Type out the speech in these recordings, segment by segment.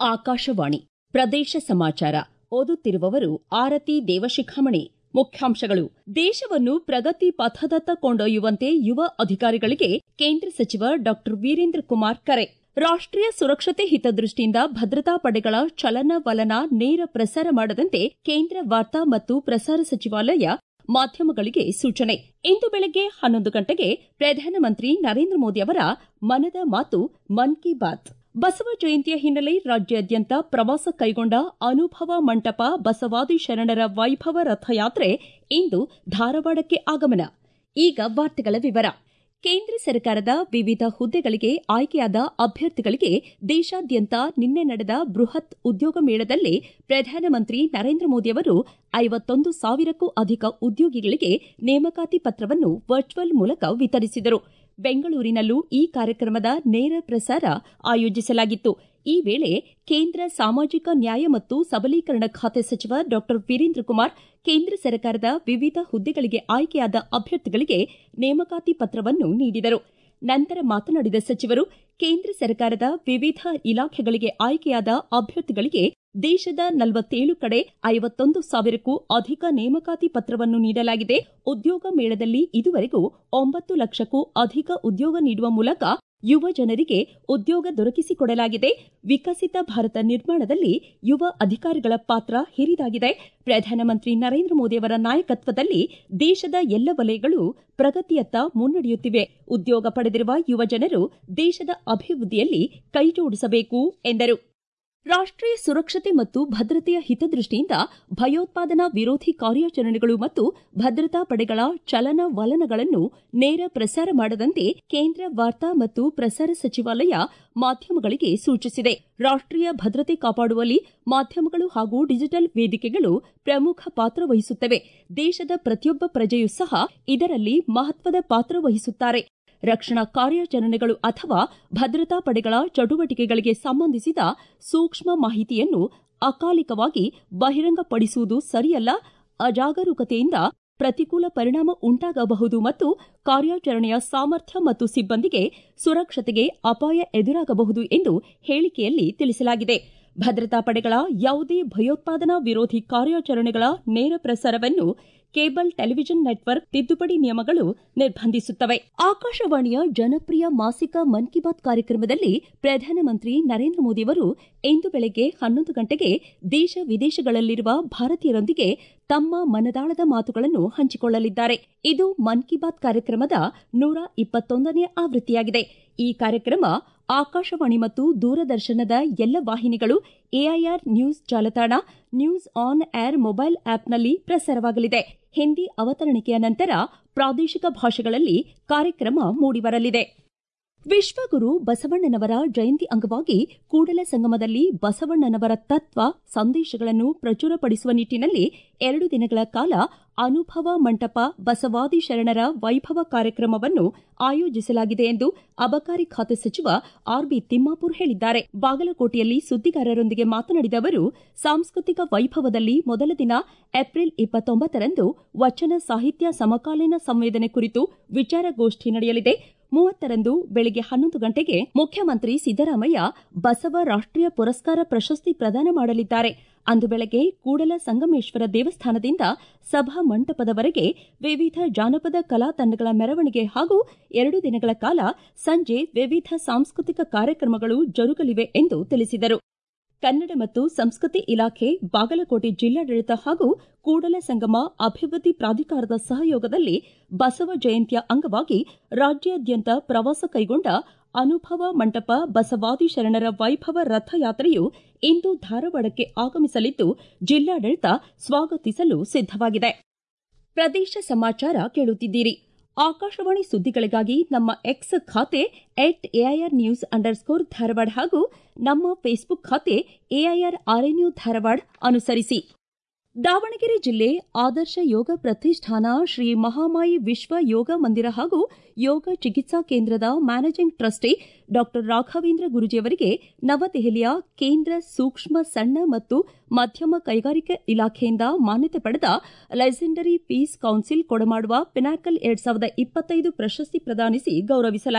ಆಕಾಶವಾಣಿ ಪ್ರದೇಶ ಸಮಾಚಾರ ಓದುತ್ತಿರುವವರು ಆರತಿ ದೇವಶಿಖಾಮಣಿ ಮುಖ್ಯಾಂಶಗಳು ದೇಶವನ್ನು ಪ್ರಗತಿ ಪಥದತ್ತ ಕೊಂಡೊಯ್ಯುವಂತೆ ಯುವ ಅಧಿಕಾರಿಗಳಿಗೆ ಕೇಂದ್ರ ಸಚಿವ ಡಾ ವೀರೇಂದ್ರ ಕುಮಾರ್ ಕರೆ ರಾಷ್ಟೀಯ ಸುರಕ್ಷತೆ ಹಿತದೃಷ್ಟಿಯಿಂದ ಭದ್ರತಾ ಪಡೆಗಳ ಚಲನವಲನ ನೇರ ಪ್ರಸಾರ ಮಾಡದಂತೆ ಕೇಂದ್ರ ವಾರ್ತಾ ಮತ್ತು ಪ್ರಸಾರ ಸಚಿವಾಲಯ ಮಾಧ್ಯಮಗಳಿಗೆ ಸೂಚನೆ ಇಂದು ಬೆಳಗ್ಗೆ ಹನ್ನೊಂದು ಗಂಟೆಗೆ ಪ್ರಧಾನಮಂತ್ರಿ ನರೇಂದ್ರ ಮೋದಿ ಅವರ ಮನದ ಮಾತು ಮನ್ ಕಿ ಬಾತ್ ಬಸವ ಜಯಂತಿಯ ಹಿನ್ನೆಲೆ ರಾಜ್ಯಾದ್ಯಂತ ಪ್ರವಾಸ ಕೈಗೊಂಡ ಅನುಭವ ಮಂಟಪ ಬಸವಾದಿ ಶರಣರ ವೈಭವ ರಥಯಾತ್ರೆ ಇಂದು ಧಾರವಾಡಕ್ಕೆ ಆಗಮನ ಈಗ ವಾರ್ತೆಗಳ ವಿವರ ಕೇಂದ್ರ ಸರ್ಕಾರದ ವಿವಿಧ ಹುದ್ದೆಗಳಿಗೆ ಆಯ್ಕೆಯಾದ ಅಭ್ಯರ್ಥಿಗಳಿಗೆ ದೇಶಾದ್ಯಂತ ನಿನ್ನೆ ನಡೆದ ಬೃಹತ್ ಉದ್ಯೋಗ ಮೇಳದಲ್ಲಿ ಪ್ರಧಾನಮಂತ್ರಿ ನರೇಂದ್ರ ಮೋದಿ ಅವರು ಐವತ್ತೊಂದು ಸಾವಿರಕ್ಕೂ ಅಧಿಕ ಉದ್ಯೋಗಿಗಳಿಗೆ ನೇಮಕಾತಿ ಪತ್ರವನ್ನು ವರ್ಚುವಲ್ ಮೂಲಕ ವಿತರಿಸಿದರು ಬೆಂಗಳೂರಿನಲ್ಲೂ ಈ ಕಾರ್ಯಕ್ರಮದ ನೇರ ಪ್ರಸಾರ ಆಯೋಜಿಸಲಾಗಿತ್ತು ಈ ವೇಳೆ ಕೇಂದ್ರ ಸಾಮಾಜಿಕ ನ್ಯಾಯ ಮತ್ತು ಸಬಲೀಕರಣ ಖಾತೆ ಸಚಿವ ಡಾ ವೀರೇಂದ್ರ ಕುಮಾರ್ ಕೇಂದ್ರ ಸರ್ಕಾರದ ವಿವಿಧ ಹುದ್ದೆಗಳಿಗೆ ಆಯ್ಕೆಯಾದ ಅಭ್ಯರ್ಥಿಗಳಿಗೆ ನೇಮಕಾತಿ ಪತ್ರವನ್ನು ನೀಡಿದರು ನಂತರ ಮಾತನಾಡಿದ ಸಚಿವರು ಕೇಂದ್ರ ಸರ್ಕಾರದ ವಿವಿಧ ಇಲಾಖೆಗಳಿಗೆ ಆಯ್ಕೆಯಾದ ಅಭ್ಯರ್ಥಿಗಳಿಗೆ ದೇಶದ ನಲವತ್ತೇಳು ಕಡೆ ಐವತ್ತೊಂದು ಸಾವಿರಕ್ಕೂ ಅಧಿಕ ನೇಮಕಾತಿ ಪತ್ರವನ್ನು ನೀಡಲಾಗಿದೆ ಉದ್ಯೋಗ ಮೇಳದಲ್ಲಿ ಇದುವರೆಗೂ ಒಂಬತ್ತು ಲಕ್ಷಕ್ಕೂ ಅಧಿಕ ಉದ್ಯೋಗ ನೀಡುವ ಮೂಲಕ ಯುವ ಜನರಿಗೆ ಉದ್ಯೋಗ ದೊರಕಿಸಿಕೊಡಲಾಗಿದೆ ವಿಕಸಿತ ಭಾರತ ನಿರ್ಮಾಣದಲ್ಲಿ ಯುವ ಅಧಿಕಾರಿಗಳ ಪಾತ್ರ ಹಿರಿದಾಗಿದೆ ಪ್ರಧಾನಮಂತ್ರಿ ನರೇಂದ್ರ ಮೋದಿ ಅವರ ನಾಯಕತ್ವದಲ್ಲಿ ದೇಶದ ಎಲ್ಲ ವಲಯಗಳು ಪ್ರಗತಿಯತ್ತ ಮುನ್ನಡೆಯುತ್ತಿವೆ ಉದ್ಯೋಗ ಪಡೆದಿರುವ ಯುವ ಜನರು ದೇಶದ ಅಭಿವೃದ್ಧಿಯಲ್ಲಿ ಕೈಜೋಡಿಸಬೇಕು ಎಂದರು ರಾಷ್ಟೀಯ ಸುರಕ್ಷತೆ ಮತ್ತು ಭದ್ರತೆಯ ಹಿತದೃಷ್ಟಿಯಿಂದ ಭಯೋತ್ಪಾದನಾ ವಿರೋಧಿ ಕಾರ್ಯಾಚರಣೆಗಳು ಮತ್ತು ಭದ್ರತಾ ಪಡೆಗಳ ಚಲನವಲನಗಳನ್ನು ನೇರ ಪ್ರಸಾರ ಮಾಡದಂತೆ ಕೇಂದ್ರ ವಾರ್ತಾ ಮತ್ತು ಪ್ರಸಾರ ಸಚಿವಾಲಯ ಮಾಧ್ಯಮಗಳಿಗೆ ಸೂಚಿಸಿದೆ ರಾಷ್ಟೀಯ ಭದ್ರತೆ ಕಾಪಾಡುವಲ್ಲಿ ಮಾಧ್ಯಮಗಳು ಹಾಗೂ ಡಿಜಿಟಲ್ ವೇದಿಕೆಗಳು ಪ್ರಮುಖ ಪಾತ್ರ ವಹಿಸುತ್ತವೆ ದೇಶದ ಪ್ರತಿಯೊಬ್ಬ ಪ್ರಜೆಯೂ ಸಹ ಇದರಲ್ಲಿ ಮಹತ್ವದ ಪಾತ್ರ ವಹಿಸುತ್ತಾರೆ ರಕ್ಷಣಾ ಕಾರ್ಯಾಚರಣೆಗಳು ಅಥವಾ ಭದ್ರತಾ ಪಡೆಗಳ ಚಟುವಟಿಕೆಗಳಿಗೆ ಸಂಬಂಧಿಸಿದ ಸೂಕ್ಷ್ಮ ಮಾಹಿತಿಯನ್ನು ಅಕಾಲಿಕವಾಗಿ ಬಹಿರಂಗಪಡಿಸುವುದು ಸರಿಯಲ್ಲ ಅಜಾಗರೂಕತೆಯಿಂದ ಪ್ರತಿಕೂಲ ಪರಿಣಾಮ ಉಂಟಾಗಬಹುದು ಮತ್ತು ಕಾರ್ಯಾಚರಣೆಯ ಸಾಮರ್ಥ್ಯ ಮತ್ತು ಸಿಬ್ಬಂದಿಗೆ ಸುರಕ್ಷತೆಗೆ ಅಪಾಯ ಎದುರಾಗಬಹುದು ಎಂದು ಹೇಳಿಕೆಯಲ್ಲಿ ತಿಳಿಸಲಾಗಿದೆ ಭದ್ರತಾ ಪಡೆಗಳ ಯಾವುದೇ ಭಯೋತ್ಪಾದನಾ ವಿರೋಧಿ ಕಾರ್ಯಾಚರಣೆಗಳ ನೇರ ಪ್ರಸಾರವನ್ನು ಕೇಬಲ್ ಟೆಲಿವಿಷನ್ ನೆಟ್ವರ್ಕ್ ತಿದ್ದುಪಡಿ ನಿಯಮಗಳು ನಿರ್ಬಂಧಿಸುತ್ತವೆ ಆಕಾಶವಾಣಿಯ ಜನಪ್ರಿಯ ಮಾಸಿಕ ಮನ್ ಕಿ ಬಾತ್ ಕಾರ್ಯಕ್ರಮದಲ್ಲಿ ಪ್ರಧಾನಮಂತ್ರಿ ನರೇಂದ್ರ ಮೋದಿ ಅವರು ಇಂದು ಬೆಳಗ್ಗೆ ಹನ್ನೊಂದು ಗಂಟೆಗೆ ದೇಶ ವಿದೇಶಗಳಲ್ಲಿರುವ ಭಾರತೀಯರೊಂದಿಗೆ ತಮ್ಮ ಮನದಾಳದ ಮಾತುಗಳನ್ನು ಹಂಚಿಕೊಳ್ಳಲಿದ್ದಾರೆ ಇದು ಮನ್ ಕಿ ಬಾತ್ ಕಾರ್ಯಕ್ರಮದ ನೂರ ಇಪ್ಪತ್ತೊಂದನೇ ಆವೃತ್ತಿಯಾಗಿದೆ ಈ ಕಾರ್ಯಕ್ರಮ ಆಕಾಶವಾಣಿ ಮತ್ತು ದೂರದರ್ಶನದ ಎಲ್ಲ ವಾಹಿನಿಗಳು ಎಐಆರ್ ನ್ಯೂಸ್ ಜಾಲತಾಣ ನ್ಯೂಸ್ ಆನ್ ಏರ್ ಮೊಬೈಲ್ ಆಪ್ನಲ್ಲಿ ಪ್ರಸಾರವಾಗಲಿದೆ ಹಿಂದಿ ಅವತರಣಿಕೆಯ ನಂತರ ಪ್ರಾದೇಶಿಕ ಭಾಷೆಗಳಲ್ಲಿ ಕಾರ್ಯಕ್ರಮ ಮೂಡಿಬರಲಿದೆ ವಿಶ್ವಗುರು ಬಸವಣ್ಣನವರ ಜಯಂತಿ ಅಂಗವಾಗಿ ಕೂಡಲ ಸಂಗಮದಲ್ಲಿ ಬಸವಣ್ಣನವರ ತತ್ವ ಸಂದೇಶಗಳನ್ನು ಪ್ರಚುರಪಡಿಸುವ ನಿಟ್ಟನಲ್ಲಿ ಎರಡು ದಿನಗಳ ಕಾಲ ಅನುಭವ ಮಂಟಪ ಬಸವಾದಿ ಶರಣರ ವೈಭವ ಕಾರ್ಯಕ್ರಮವನ್ನು ಆಯೋಜಿಸಲಾಗಿದೆ ಎಂದು ಅಬಕಾರಿ ಖಾತೆ ಸಚಿವ ಆರ್ಬಿ ತಿಮ್ಮಾಪುರ್ ಹೇಳಿದ್ದಾರೆ ಬಾಗಲಕೋಟೆಯಲ್ಲಿ ಸುದ್ದಿಗಾರರೊಂದಿಗೆ ಮಾತನಾಡಿದ ಅವರು ಸಾಂಸ್ಕೃತಿಕ ವೈಭವದಲ್ಲಿ ಮೊದಲ ದಿನ ಏಪ್ರಿಲ್ ಇಪ್ಪತ್ತೊಂಬತ್ತರಂದು ವಚನ ಸಾಹಿತ್ಯ ಸಮಕಾಲೀನ ಸಂವೇದನೆ ಕುರಿತು ವಿಚಾರಗೋಷ್ಠಿ ನಡೆಯಲಿದೆ ಮೂವತ್ತರಂದು ಬೆಳಗ್ಗೆ ಹನ್ನೊಂದು ಗಂಟೆಗೆ ಮುಖ್ಯಮಂತ್ರಿ ಸಿದ್ದರಾಮಯ್ಯ ಬಸವ ರಾಷ್ಟೀಯ ಪುರಸ್ಕಾರ ಪ್ರಶಸ್ತಿ ಪ್ರದಾನ ಮಾಡಲಿದ್ದಾರೆ ಅಂದು ಬೆಳಗ್ಗೆ ಕೂಡಲ ಸಂಗಮೇಶ್ವರ ದೇವಸ್ಥಾನದಿಂದ ಸಭಾ ಮಂಟಪದವರೆಗೆ ವಿವಿಧ ಜಾನಪದ ಕಲಾ ತಂಡಗಳ ಮೆರವಣಿಗೆ ಹಾಗೂ ಎರಡು ದಿನಗಳ ಕಾಲ ಸಂಜೆ ವಿವಿಧ ಸಾಂಸ್ಕೃತಿಕ ಕಾರ್ಯಕ್ರಮಗಳು ಜರುಗಲಿವೆ ಎಂದು ತಿಳಿಸಿದರು ಕನ್ನಡ ಮತ್ತು ಸಂಸ್ಕೃತಿ ಇಲಾಖೆ ಬಾಗಲಕೋಟೆ ಜಿಲ್ಲಾಡಳಿತ ಹಾಗೂ ಕೂಡಲ ಸಂಗಮ ಅಭಿವೃದ್ಧಿ ಪ್ರಾಧಿಕಾರದ ಸಹಯೋಗದಲ್ಲಿ ಬಸವ ಜಯಂತಿಯ ಅಂಗವಾಗಿ ರಾಜ್ಯಾದ್ಯಂತ ಪ್ರವಾಸ ಕೈಗೊಂಡ ಅನುಭವ ಮಂಟಪ ಬಸವಾದಿ ಶರಣರ ವೈಭವ ರಥಯಾತ್ರೆಯು ಇಂದು ಧಾರವಾಡಕ್ಕೆ ಆಗಮಿಸಲಿದ್ದು ಜಿಲ್ಲಾಡಳಿತ ಸ್ವಾಗತಿಸಲು ಸಿದ್ದವಾಗಿದೆ ಪ್ರದೇಶ ಸಮಾಚಾರ ಕೇಳುತ್ತಿದ್ದೀರಿ ಆಕಾಶವಾಣಿ ಸುದ್ದಿಗಳಿಗಾಗಿ ನಮ್ಮ ಎಕ್ಸ್ ಖಾತೆ at AIR news underscore Dharwad ಹಾಗೂ ನಮ್ಮ ಫೇಸ್ಬುಕ್ ಖಾತೆ ಎಐಆರ್ ಆರ್ಎನ್ಯು ಧಾರವಾಡ ಅನುಸರಿಸಿ ದಾವಣಗೆರೆ ಜಿಲ್ಲೆ ಆದರ್ಶ ಯೋಗ ಪ್ರತಿಷ್ಠಾನ ಶ್ರೀ ಮಹಾಮಾಯಿ ವಿಶ್ವ ಯೋಗ ಮಂದಿರ ಹಾಗೂ ಯೋಗ ಚಿಕಿತ್ಸಾ ಕೇಂದ್ರದ ಮ್ಯಾನೇಜಿಂಗ್ ಟ್ರಸ್ಟಿ ಡಾ ರಾಘವೇಂದ್ರ ಗುರುಜಿಯವರಿಗೆ ನವದೆಹಲಿಯ ಕೇಂದ್ರ ಸೂಕ್ಷ್ಮ ಸಣ್ಣ ಮತ್ತು ಮಧ್ಯಮ ಕೈಗಾರಿಕೆ ಇಲಾಖೆಯಿಂದ ಮಾನ್ಯತೆ ಪಡೆದ ಲೆಜೆಂಡರಿ ಪೀಸ್ ಕೌನ್ಸಿಲ್ ಕೊಡಮಾಡುವ ಪಿನಾಕಲ್ ಎರಡ್ ಸಾವಿರದ ಇಪ್ಪತ್ತೈದು ಪ್ರಶಸ್ತಿ ಪ್ರದಾನಿಸಿ ಗೌರವಿಸಲಾಯಿತು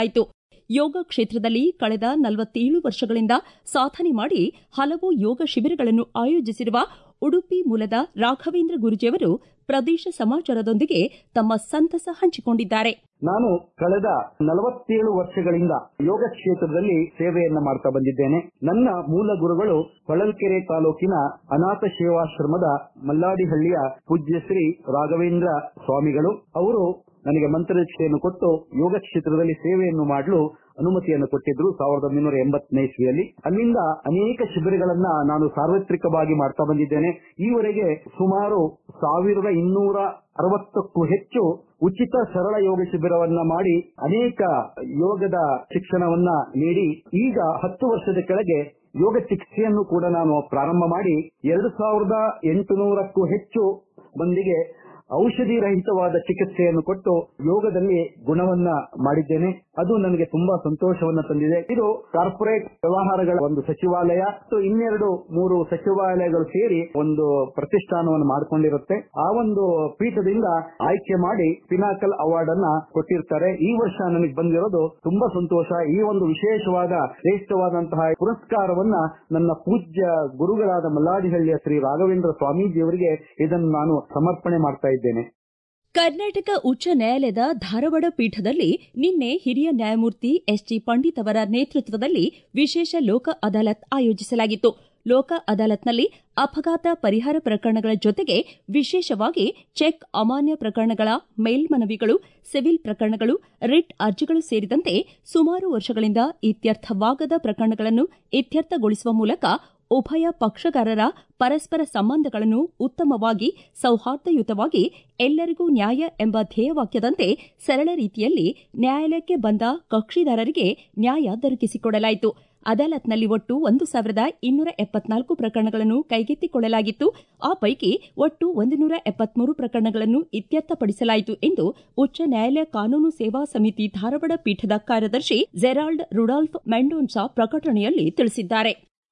ಯೋಗ ಕ್ಷೇತ್ರದಲ್ಲಿ ಕಳೆದ ನಲವತ್ತೇಳು ವರ್ಷಗಳಿಂದ ಸಾಧನೆ ಮಾಡಿ ಹಲವು ಯೋಗ ಶಿಬಿರಗಳನ್ನು ಆಯೋಜಿಸಿರುವ ಉಡುಪಿ ಮೂಲದ ರಾಘವೇಂದ್ರ ಗುರುಜಿಯವರು ಪ್ರದೇಶ ಸಮಾಚಾರದೊಂದಿಗೆ ತಮ್ಮ ಸಂತಸ ಹಂಚಿಕೊಂಡಿದ್ದಾರೆ ನಾನು ಕಳೆದ ನಲವತ್ತೇಳು ವರ್ಷಗಳಿಂದ ಯೋಗ ಕ್ಷೇತ್ರದಲ್ಲಿ ಸೇವೆಯನ್ನ ಮಾಡ್ತಾ ಬಂದಿದ್ದೇನೆ ನನ್ನ ಮೂಲ ಗುರುಗಳು ಹೊಳಲ್ಕೆರೆ ತಾಲೂಕಿನ ಅನಾಥ ಸೇವಾಶ್ರಮದ ಮಲ್ಲಾಡಿಹಳ್ಳಿಯ ಪೂಜ್ಯ ಶ್ರೀ ರಾಘವೇಂದ್ರ ಸ್ವಾಮಿಗಳು ಅವರು ನನಗೆ ಮಂತ್ರದೀಕ್ಷೆಯನ್ನು ಕೊಟ್ಟು ಯೋಗ ಕ್ಷೇತ್ರದಲ್ಲಿ ಸೇವೆಯನ್ನು ಮಾಡಲು ಅನುಮತಿಯನ್ನು ಕೊಟ್ಟಿದ್ರು ಸಾವಿರದ ಒಂಬೈನೂರ ಎಂಬತ್ತನೇ ಇಸ್ವಿಯಲ್ಲಿ ಅಲ್ಲಿಂದ ಅನೇಕ ಶಿಬಿರಗಳನ್ನ ನಾನು ಸಾರ್ವತ್ರಿಕವಾಗಿ ಮಾಡ್ತಾ ಬಂದಿದ್ದೇನೆ ಈವರೆಗೆ ಸುಮಾರು ಸಾವಿರದ ಇನ್ನೂರ ಅರವತ್ತಕ್ಕೂ ಹೆಚ್ಚು ಉಚಿತ ಸರಳ ಯೋಗ ಶಿಬಿರವನ್ನ ಮಾಡಿ ಅನೇಕ ಯೋಗದ ಶಿಕ್ಷಣವನ್ನ ನೀಡಿ ಈಗ ಹತ್ತು ವರ್ಷದ ಕೆಳಗೆ ಯೋಗ ಚಿಕಿತ್ಸೆಯನ್ನು ಕೂಡ ನಾನು ಪ್ರಾರಂಭ ಮಾಡಿ ಎರಡು ಸಾವಿರದ ಎಂಟುನೂರಕ್ಕೂ ಹೆಚ್ಚು ಮಂದಿಗೆ ಔಷಧಿ ರಹಿತವಾದ ಚಿಕಿತ್ಸೆಯನ್ನು ಕೊಟ್ಟು ಯೋಗದಲ್ಲಿ ಗುಣವನ್ನ ಮಾಡಿದ್ದೇನೆ ಅದು ನನಗೆ ತುಂಬಾ ಸಂತೋಷವನ್ನ ತಂದಿದೆ ಇದು ಕಾರ್ಪೊರೇಟ್ ವ್ಯವಹಾರಗಳ ಒಂದು ಸಚಿವಾಲಯ ಮತ್ತು ಇನ್ನೆರಡು ಮೂರು ಸಚಿವಾಲಯಗಳು ಸೇರಿ ಒಂದು ಪ್ರತಿಷ್ಠಾನವನ್ನು ಮಾಡಿಕೊಂಡಿರುತ್ತೆ ಆ ಒಂದು ಪೀಠದಿಂದ ಆಯ್ಕೆ ಮಾಡಿ ಪಿನಾಕಲ್ ಅವಾರ್ಡ್ ಅನ್ನ ಕೊಟ್ಟಿರ್ತಾರೆ ಈ ವರ್ಷ ನನಗೆ ಬಂದಿರೋದು ತುಂಬಾ ಸಂತೋಷ ಈ ಒಂದು ವಿಶೇಷವಾದ ಶ್ರೇಷ್ಠವಾದಂತಹ ಪುರಸ್ಕಾರವನ್ನ ನನ್ನ ಪೂಜ್ಯ ಗುರುಗಳಾದ ಮಲ್ಲಾಡಿಹಳ್ಳಿಯ ಶ್ರೀ ರಾಘವೇಂದ್ರ ಸ್ವಾಮೀಜಿಯವರಿಗೆ ಇದನ್ನು ನಾನು ಸಮರ್ಪಣೆ ಮಾಡ್ತಾ ಇದ್ದೇನೆ ಕರ್ನಾಟಕ ಉಚ್ಚ ನ್ಯಾಯಾಲಯದ ಧಾರವಾಡ ಪೀಠದಲ್ಲಿ ನಿನ್ನೆ ಹಿರಿಯ ನ್ಯಾಯಮೂರ್ತಿ ಎಸ್ಟಿ ಪಂಡಿತ್ ಅವರ ನೇತೃತ್ವದಲ್ಲಿ ವಿಶೇಷ ಲೋಕ ಅದಾಲತ್ ಆಯೋಜಿಸಲಾಗಿತ್ತು ಲೋಕ ಅದಾಲತ್ನಲ್ಲಿ ಅಪಘಾತ ಪರಿಹಾರ ಪ್ರಕರಣಗಳ ಜೊತೆಗೆ ವಿಶೇಷವಾಗಿ ಚೆಕ್ ಅಮಾನ್ಯ ಪ್ರಕರಣಗಳ ಮೇಲ್ಮನವಿಗಳು ಸಿವಿಲ್ ಪ್ರಕರಣಗಳು ರಿಟ್ ಅರ್ಜಿಗಳು ಸೇರಿದಂತೆ ಸುಮಾರು ವರ್ಷಗಳಿಂದ ಇತ್ಯರ್ಥವಾಗದ ಪ್ರಕರಣಗಳನ್ನು ಇತ್ಯರ್ಥಗೊಳಿಸುವ ಮೂಲಕ ಉಭಯ ಪಕ್ಷಗಾರರ ಪರಸ್ಪರ ಸಂಬಂಧಗಳನ್ನು ಉತ್ತಮವಾಗಿ ಸೌಹಾರ್ದಯುತವಾಗಿ ಎಲ್ಲರಿಗೂ ನ್ಯಾಯ ಎಂಬ ಧ್ಯೇಯವಾಕ್ಯದಂತೆ ಸರಳ ರೀತಿಯಲ್ಲಿ ನ್ಯಾಯಾಲಯಕ್ಕೆ ಬಂದ ಕಕ್ಷಿದಾರರಿಗೆ ನ್ಯಾಯ ದೊರಕಿಸಿಕೊಡಲಾಯಿತು ಅದಾಲತ್ನಲ್ಲಿ ಒಟ್ಟು ಒಂದು ಸಾವಿರದ ಇನ್ನೂರ ಎಪ್ಪತ್ನಾಲ್ಕು ಪ್ರಕರಣಗಳನ್ನು ಕೈಗೆತ್ತಿಕೊಳ್ಳಲಾಗಿತ್ತು ಆ ಪೈಕಿ ಒಟ್ಟು ಒಂದು ನೂರ ಎಪ್ಪತ್ಮೂರು ಪ್ರಕರಣಗಳನ್ನು ಇತ್ಯರ್ಥಪಡಿಸಲಾಯಿತು ಎಂದು ಉಚ್ಚ ನ್ಯಾಯಾಲಯ ಕಾನೂನು ಸೇವಾ ಸಮಿತಿ ಧಾರವಾಡ ಪೀಠದ ಕಾರ್ಯದರ್ಶಿ ಜೆರಾಲ್ಡ್ ರುಡಾಲ್ಫ್ ಮೆಂಡೋನ್ಸಾ ಪ್ರಕಟಣೆಯಲ್ಲಿ ತಿಳಿಸಿದ್ದಾರೆ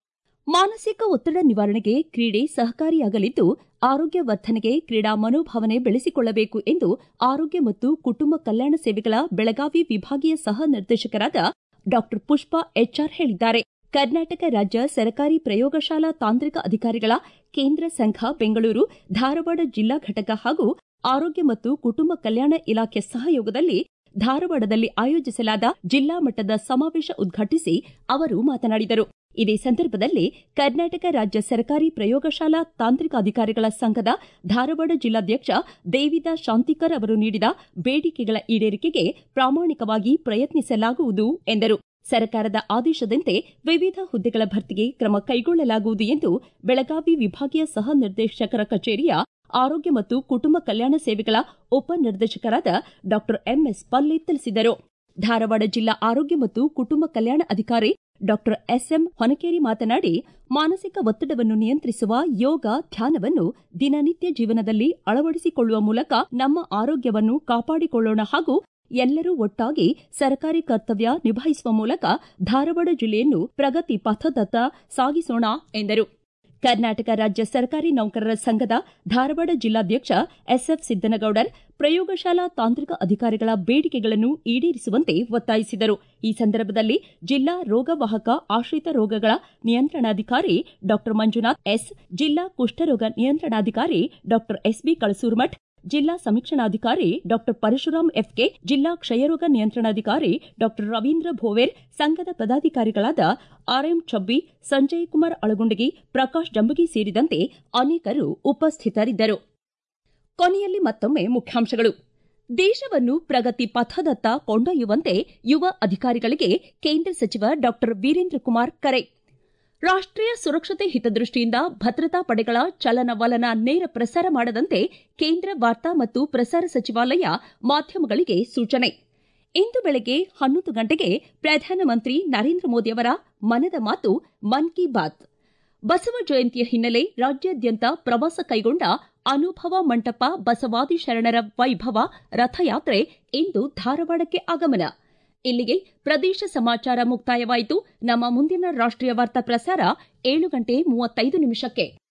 ಮಾನಸಿಕ ಒತ್ತಡ ನಿವಾರಣೆಗೆ ಕ್ರೀಡೆ ಸಹಕಾರಿಯಾಗಲಿದ್ದು ಆರೋಗ್ಯ ವರ್ಧನೆಗೆ ಕ್ರೀಡಾ ಮನೋಭಾವನೆ ಬೆಳೆಸಿಕೊಳ್ಳಬೇಕು ಎಂದು ಆರೋಗ್ಯ ಮತ್ತು ಕುಟುಂಬ ಕಲ್ಯಾಣ ಸೇವೆಗಳ ಬೆಳಗಾವಿ ವಿಭಾಗೀಯ ಸಹ ನಿರ್ದೇಶಕರಾದ ಡಾ ಪುಷ್ಪಾ ಎಚ್ಆರ್ ಹೇಳಿದ್ದಾರೆ ಕರ್ನಾಟಕ ರಾಜ್ಯ ಸರ್ಕಾರಿ ಪ್ರಯೋಗಶಾಲಾ ತಾಂತ್ರಿಕ ಅಧಿಕಾರಿಗಳ ಕೇಂದ್ರ ಸಂಘ ಬೆಂಗಳೂರು ಧಾರವಾಡ ಜಿಲ್ಲಾ ಘಟಕ ಹಾಗೂ ಆರೋಗ್ಯ ಮತ್ತು ಕುಟುಂಬ ಕಲ್ಯಾಣ ಇಲಾಖೆ ಸಹಯೋಗದಲ್ಲಿ ಧಾರವಾಡದಲ್ಲಿ ಆಯೋಜಿಸಲಾದ ಜಿಲ್ಲಾ ಮಟ್ಟದ ಸಮಾವೇಶ ಉದ್ಘಾಟಿಸಿ ಅವರು ಮಾತನಾಡಿದರು ಇದೇ ಸಂದರ್ಭದಲ್ಲಿ ಕರ್ನಾಟಕ ರಾಜ್ಯ ಸರ್ಕಾರಿ ಪ್ರಯೋಗಶಾಲಾ ತಾಂತ್ರಿಕ ಅಧಿಕಾರಿಗಳ ಸಂಘದ ಧಾರವಾಡ ಜಿಲ್ಲಾಧ್ಯಕ್ಷ ದೇವಿದಾ ಶಾಂತಿಕರ್ ಅವರು ನೀಡಿದ ಬೇಡಿಕೆಗಳ ಈಡೇರಿಕೆಗೆ ಪ್ರಾಮಾಣಿಕವಾಗಿ ಪ್ರಯತ್ನಿಸಲಾಗುವುದು ಎಂದರು ಸರ್ಕಾರದ ಆದೇಶದಂತೆ ವಿವಿಧ ಹುದ್ದೆಗಳ ಭರ್ತಿಗೆ ಕ್ರಮ ಕೈಗೊಳ್ಳಲಾಗುವುದು ಎಂದು ಬೆಳಗಾವಿ ವಿಭಾಗೀಯ ಸಹ ನಿರ್ದೇಶಕರ ಕಚೇರಿಯ ಆರೋಗ್ಯ ಮತ್ತು ಕುಟುಂಬ ಕಲ್ಯಾಣ ಸೇವೆಗಳ ಉಪನಿರ್ದೇಶಕರಾದ ಡಾ ಎಂಎಸ್ ಪಲ್ಲೆ ತಿಳಿಸಿದರು ಧಾರವಾಡ ಜಿಲ್ಲಾ ಆರೋಗ್ಯ ಮತ್ತು ಕುಟುಂಬ ಕಲ್ಯಾಣ ಅಧಿಕಾರಿ ಡಾ ಎಸ್ಎಂ ಹೊನಕೇರಿ ಮಾತನಾಡಿ ಮಾನಸಿಕ ಒತ್ತಡವನ್ನು ನಿಯಂತ್ರಿಸುವ ಯೋಗ ಧ್ಯಾನವನ್ನು ದಿನನಿತ್ಯ ಜೀವನದಲ್ಲಿ ಅಳವಡಿಸಿಕೊಳ್ಳುವ ಮೂಲಕ ನಮ್ಮ ಆರೋಗ್ಯವನ್ನು ಕಾಪಾಡಿಕೊಳ್ಳೋಣ ಹಾಗೂ ಎಲ್ಲರೂ ಒಟ್ಟಾಗಿ ಸರ್ಕಾರಿ ಕರ್ತವ್ಯ ನಿಭಾಯಿಸುವ ಮೂಲಕ ಧಾರವಾಡ ಜಿಲ್ಲೆಯನ್ನು ಪ್ರಗತಿ ಪಥದತ್ತ ಸಾಗಿಸೋಣ ಎಂದರು ಕರ್ನಾಟಕ ರಾಜ್ಯ ಸರ್ಕಾರಿ ನೌಕರರ ಸಂಘದ ಧಾರವಾಡ ಜಿಲ್ಲಾಧ್ಯಕ್ಷ ಎಸ್ಎಫ್ ಸಿದ್ದನಗೌಡರ್ ಪ್ರಯೋಗಶಾಲಾ ತಾಂತ್ರಿಕ ಅಧಿಕಾರಿಗಳ ಬೇಡಿಕೆಗಳನ್ನು ಈಡೇರಿಸುವಂತೆ ಒತ್ತಾಯಿಸಿದರು ಈ ಸಂದರ್ಭದಲ್ಲಿ ಜಿಲ್ಲಾ ರೋಗವಾಹಕ ಆಶ್ರಿತ ರೋಗಗಳ ನಿಯಂತ್ರಣಾಧಿಕಾರಿ ಡಾ ಮಂಜುನಾಥ್ ಎಸ್ ಜಿಲ್ಲಾ ಕುಷ್ಠರೋಗ ನಿಯಂತ್ರಣಾಧಿಕಾರಿ ಡಾ ಎಸ್ಬಿ ಕಳಸೂರ್ಮಠ್ ಜಿಲ್ಲಾ ಸಮೀಕ್ಷಣಾಧಿಕಾರಿ ಡಾ ಪರಶುರಾಮ್ ಎಫ್ಕೆ ಜಿಲ್ಲಾ ಕ್ಷಯರೋಗ ನಿಯಂತ್ರಣಾಧಿಕಾರಿ ಡಾ ರವೀಂದ್ರ ಭೋವೇರ್ ಸಂಘದ ಪದಾಧಿಕಾರಿಗಳಾದ ಆರ್ಎಂ ಚಬ್ಬಿ ಸಂಜಯ್ ಕುಮಾರ್ ಅಳಗುಂಡಗಿ ಪ್ರಕಾಶ್ ಜಂಬಗಿ ಸೇರಿದಂತೆ ಅನೇಕರು ಉಪಸ್ಥಿತರಿದ್ದರು ಕೊನೆಯಲ್ಲಿ ಮತ್ತೊಮ್ಮೆ ಮುಖ್ಯಾಂಶಗಳು ದೇಶವನ್ನು ಪ್ರಗತಿ ಪಥದತ್ತ ಕೊಂಡೊಯ್ಯುವಂತೆ ಯುವ ಅಧಿಕಾರಿಗಳಿಗೆ ಕೇಂದ್ರ ಸಚಿವ ಡಾ ವೀರೇಂದ್ರ ಕುಮಾರ್ ಕರೆ ರಾಷ್ಟೀಯ ಸುರಕ್ಷತೆ ಹಿತದೃಷ್ಟಿಯಿಂದ ಭದ್ರತಾ ಪಡೆಗಳ ಚಲನವಲನ ನೇರ ಪ್ರಸಾರ ಮಾಡದಂತೆ ಕೇಂದ್ರ ವಾರ್ತಾ ಮತ್ತು ಪ್ರಸಾರ ಸಚಿವಾಲಯ ಮಾಧ್ಯಮಗಳಿಗೆ ಸೂಚನೆ ಇಂದು ಬೆಳಗ್ಗೆ ಹನ್ನೊಂದು ಗಂಟೆಗೆ ಪ್ರಧಾನಮಂತ್ರಿ ನರೇಂದ್ರ ಮೋದಿಯವರ ಮನದ ಮಾತು ಮನ್ ಕಿ ಬಾತ್ ಬಸವ ಜಯಂತಿಯ ಹಿನ್ನೆಲೆ ರಾಜ್ಯಾದ್ಯಂತ ಪ್ರವಾಸ ಕೈಗೊಂಡ ಅನುಭವ ಮಂಟಪ ಬಸವಾದಿ ಶರಣರ ವೈಭವ ರಥಯಾತ್ರೆ ಇಂದು ಧಾರವಾಡಕ್ಕೆ ಆಗಮನ ಇಲ್ಲಿಗೆ ಪ್ರದೇಶ ಸಮಾಚಾರ ಮುಕ್ತಾಯವಾಯಿತು ನಮ್ಮ ಮುಂದಿನ ರಾಷ್ಟೀಯ ವಾರ್ತಾ ಪ್ರಸಾರ ಏಳು ಗಂಟೆ ಮೂವತ್ತೈದು ನಿಮಿಷಕ್ಕೆ